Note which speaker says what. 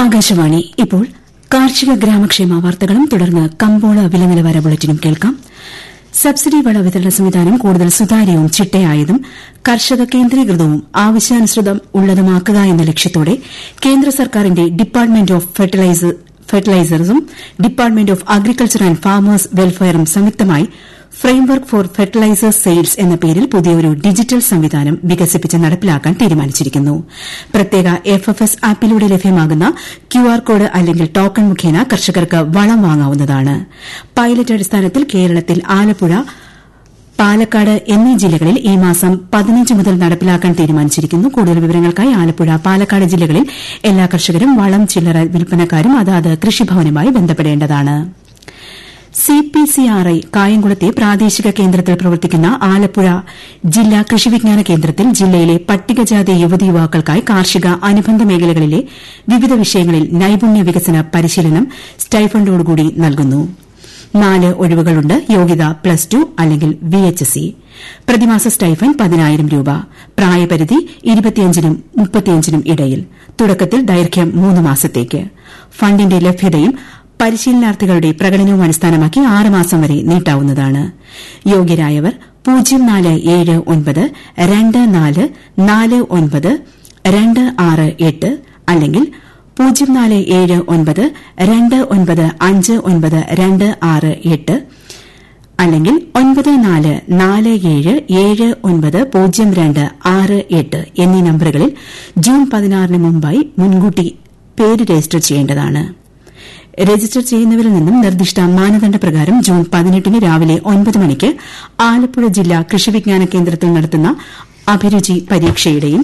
Speaker 1: ആകാശവാണി ഇപ്പോൾ കാർഷിക ഗ്രാമക്ഷേമ വാർത്തകളും തുടർന്ന് കമ്പോള വില നിലവാര ബുള്ളറ്റിനും കേൾക്കാം സബ്സിഡി വള വിതരണ സംവിധാനം കൂടുതൽ സുതാര്യവും ചിട്ടയായതും കർഷക കേന്ദ്രീകൃതവും ആവശ്യാനുസൃതം ഉള്ളതുമാക്കുക എന്ന ലക്ഷ്യത്തോടെ കേന്ദ്ര സർക്കാരിന്റെ ഡിപ്പാർട്ട്മെന്റ് ഓഫ് ഫെർട്ടിലൈസേഴ്സും department of agriculture and farmers വെൽഫെയറും സംയുക്തമായി ഫ്രെയിംവർക്ക് ഫോർ ഫെർട്ടിലൈസേഴ്സ് സെയിൽസ് എന്ന പേരിൽ പുതിയൊരു ഡിജിറ്റൽ സംവിധാനം വികസിപ്പിച്ച് നടപ്പിലാക്കാൻ തീരുമാനിച്ചിരിക്കുന്നു പ്രത്യേക എഫ് എഫ് എസ് ആപ്പിലൂടെ ലഭ്യമാകുന്ന ക്യു ആർ കോഡ് അല്ലെങ്കിൽ ടോക്കൺ മുഖേന കർഷകർക്ക് വളം വാങ്ങാവുന്നതാണ് പൈലറ്റ് അടിസ്ഥാനത്തിൽ കേരളത്തിൽ ആലപ്പുഴ പാലക്കാട് എന്നീ ജില്ലകളിൽ ഈ മാസം പതിനഞ്ച് മുതൽ നടപ്പിലാക്കാൻ തീരുമാനിച്ചിരിക്കുന്നു കൂടുതൽ വിവരങ്ങൾക്കായി ആലപ്പുഴ പാലക്കാട് ജില്ലകളിൽ എല്ലാ കർഷകരും വളം ചില്ലറ വിൽപ്പനക്കാരും അതാത് കൃഷിഭവനുമായി ബന്ധപ്പെടേണ്ടതാണ് സിപിസിആർഐ കായംകുളത്തെ പ്രാദേശിക കേന്ദ്രത്തിൽ പ്രവർത്തിക്കുന്ന ആലപ്പുഴ ജില്ലാ കൃഷിവിജ്ഞാന കേന്ദ്രത്തിൽ ജില്ലയിലെ പട്ടികജാതി യുവതി യുവാക്കൾക്കായി കാർഷിക അനുബന്ധ മേഖലകളിലെ വിവിധ വിഷയങ്ങളിൽ നൈപുണ്യ വികസന പരിശീലനം സ്റ്റൈഫണ്ടോടുകൂടി നൽകുന്നു നാല് ഒഴിവുകളുണ്ട് യോഗ്യത പ്ലസ് ടു അല്ലെങ്കിൽ വിഎച്ച്എസ്സി പ്രതിമാസ സ്റ്റൈഫൻ പതിനായിരം രൂപ പ്രായപരിധി ഇരുപത്തിയഞ്ചിനും മുപ്പത്തിയഞ്ചിനും ഇടയിൽ തുടക്കത്തിൽ ദൈർഘ്യം മൂന്ന് മാസത്തേക്ക് ഫണ്ടിന്റെ ലഭ്യതയും പരിശീലനാർത്ഥികളുടെ പ്രകടനവും അടിസ്ഥാനമാക്കി ആറ് മാസം വരെ നീട്ടാവുന്നതാണ് യോഗ്യരായവർ പൂജ്യം നാല് ഏഴ് ഒൻപത് രണ്ട് നാല് നാല് ഒൻപത് രണ്ട് ആറ് എട്ട് അല്ലെങ്കിൽ പൂജ്യം നാല് ഏഴ് ഒൻപത് രണ്ട് ഒൻപത് അഞ്ച് ഒൻപത് രണ്ട് ആറ് എട്ട് അല്ലെങ്കിൽ ഒൻപത് നാല് നാല് ഏഴ് ഏഴ് ഒൻപത് പൂജ്യം രണ്ട് ആറ് എട്ട് എന്നീ നമ്പറുകളിൽ ജൂൺ പതിനാറിന് മുമ്പായി മുൻകൂട്ടി പേര് രജിസ്റ്റർ ചെയ്യേണ്ടതാണ് രജിസ്റ്റർ ചെയ്യുന്നവരിൽ നിന്നും നിർദ്ദിഷ്ട മാനദണ്ഡ പ്രകാരം ജൂൺ പതിനെട്ടിന് രാവിലെ ഒൻപത് മണിക്ക് ആലപ്പുഴ ജില്ലാ കൃഷിവിജ്ഞാന കേന്ദ്രത്തിൽ നടത്തുന്ന അഭിരുചി പരീക്ഷയുടെയും